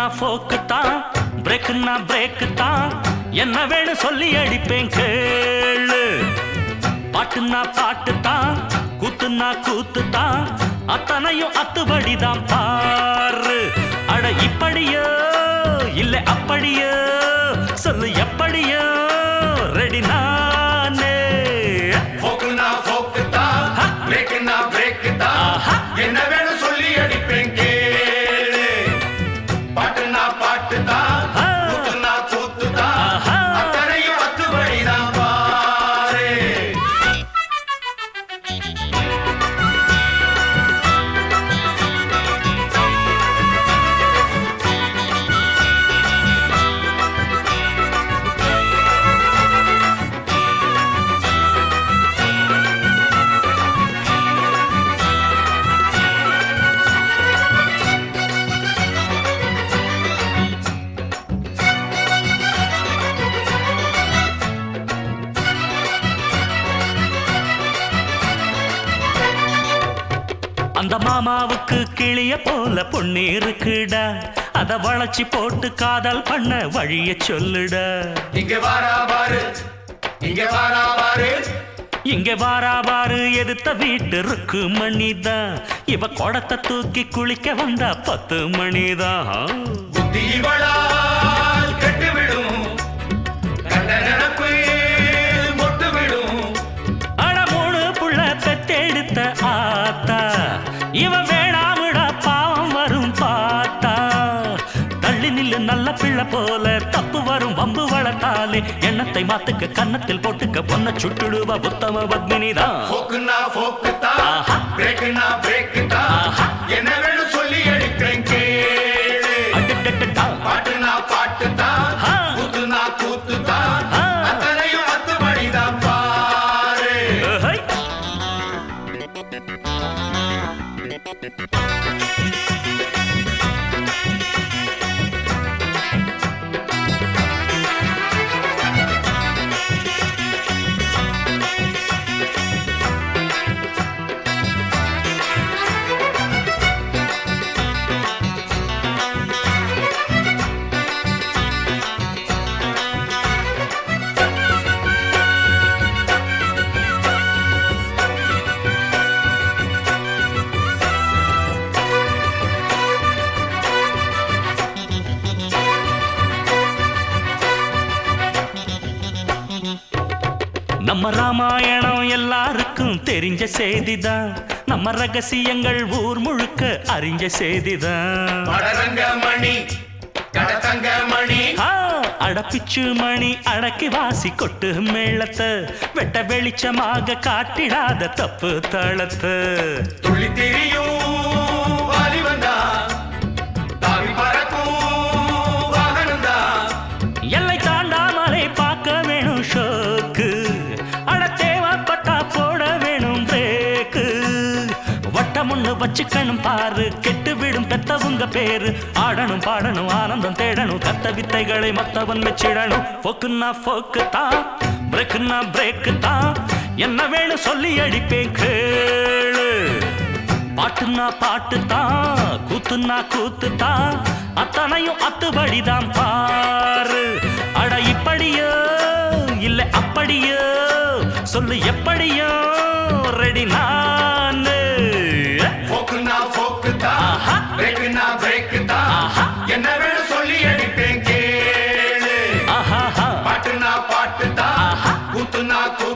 Folk தான் பிரேக்குன்னா brake தான் என்ன வேணும் சொல்லி அடிப்பேன் கேளு பாட்டுன்னா பாட்டு தான் கூத்துன்னா கூத்து தான் அத்தனையும் அத்துபடிதான் பாரு அட இப்படியோ இல்ல அப்படியோ சொல்லு எப்படியோ ரெடி நானே போக்குனா போக்கு தான் ஹ. பிரேக்குனா பிரேக்கு தான் ஆஹா. என்ன வேணும் சொல்லி அடிப்பேன் கேளு பாட்டுனா பாட்டு தான் ஆ. கூத்துனா கூத்து தான் ஆஹா. அத்தனையும் அத்துபடி தான் பாரு அந்த மாமாவுக்கு கிளிய போல பொண்ணு இருக்குடா அத வளைச்சி போட்டு காதல் பண்ண வழிய சொல்லுடா இங்க வாரா பாரு இங்க வாரா பாரு இங்க வாரா பாரு எதிர்த்த வீட்டு இருக்கு மணிதான் இவ குடத்தை தூக்கி குளிக்க வந்தா பத்து மணிதான் புத்தி இவளால் கெட்டு விடும் கண்ட நினப்பு மொட்டு விடும் அட மூணு புள்ள பெத்தெடுத்த ஆத்தா இவ வேணாமிடா பாவம் வரும் பார்த்தா தள்ளி நில்லு நல்ல பிள்ளை போல தப்பு வரும் வம்பு வளர்த்தாலே எண்ணத்தை மாத்துக்க கன்னத்தில் போட்டுக்க பொண்ண சுட்டுடுவ உத்தம பத்மினிதான் போக்குனா போக்கு தான் ஆஹா. பிரேக்குனா பிரேக்கு தான் ஆஹா. என்ன வேணும் சொல்லி அடிப்பேன் கேளு அடடடடா. பாட்டுனா பாட்டு தான் ஆ. கூத்துனா கூத்து தான் ஆ. அத்தனையும் அத்துபடி தான் பாரு ஏஹை. நம்ம ராமாயணம் எல்லாருக்கும் தெரிஞ்ச செய்திதான் நம்ம ரகசியங்கள் ஊர் முழுக்க அறிஞ்ச செய்திதான் வடரங்க மணி கடத்தங்க மணி ஆ, அடப்பிச்சு மணி அடக்கி வாசி கொட்டு மேளத்தை வெட்ட வெளிச்சமாக காட்டிடாத தப்பு தளத்தை துள்ளி திரியும் வாலிபன் தான் தாவி பறக்கும் வாகனம் தான் எல்லை தாண்டாமலை பார்க்க வேணும் ஷோக்கு அட தேவைப்பட்டா போட வேணும் பிரேக்கு வட்டம் ஒண்ணு வச்சுக்கணும் பாரு கெட்டு விடும் பெத்தவங்க பேரு ஆடணும் பாடணும் ஆனந்தம் தேடணும் கத்த வித்தைகளை மத்தவன் மெச்சிடணும் ஃபோக்குன்னா ஃபோக்கு தான் பிரேக்குன்னா பிரேக்கு தான் என்ன வேணும் சொல்லி அடிப்பேன் கேளு பாட்டுன்னா பாட்டு தான் கூத்துன்னா கூத்து தான் அத்தனையும் அத்துபடிதான் பாரு அட இப்படியோ இல்ல அப்படியோ சொல்லு எப்படியோ ரெடி நானு போக்குனா போக்கு தான் ஆஹா. பிரேக்குனா பிரேக்கு தான் ஆஹா. என்ன வேணும் சொல்லி அடிப்பேன் கேளு ஆஹா பாட்டுனா பாட்டு தான் கூத்துனா கூத்து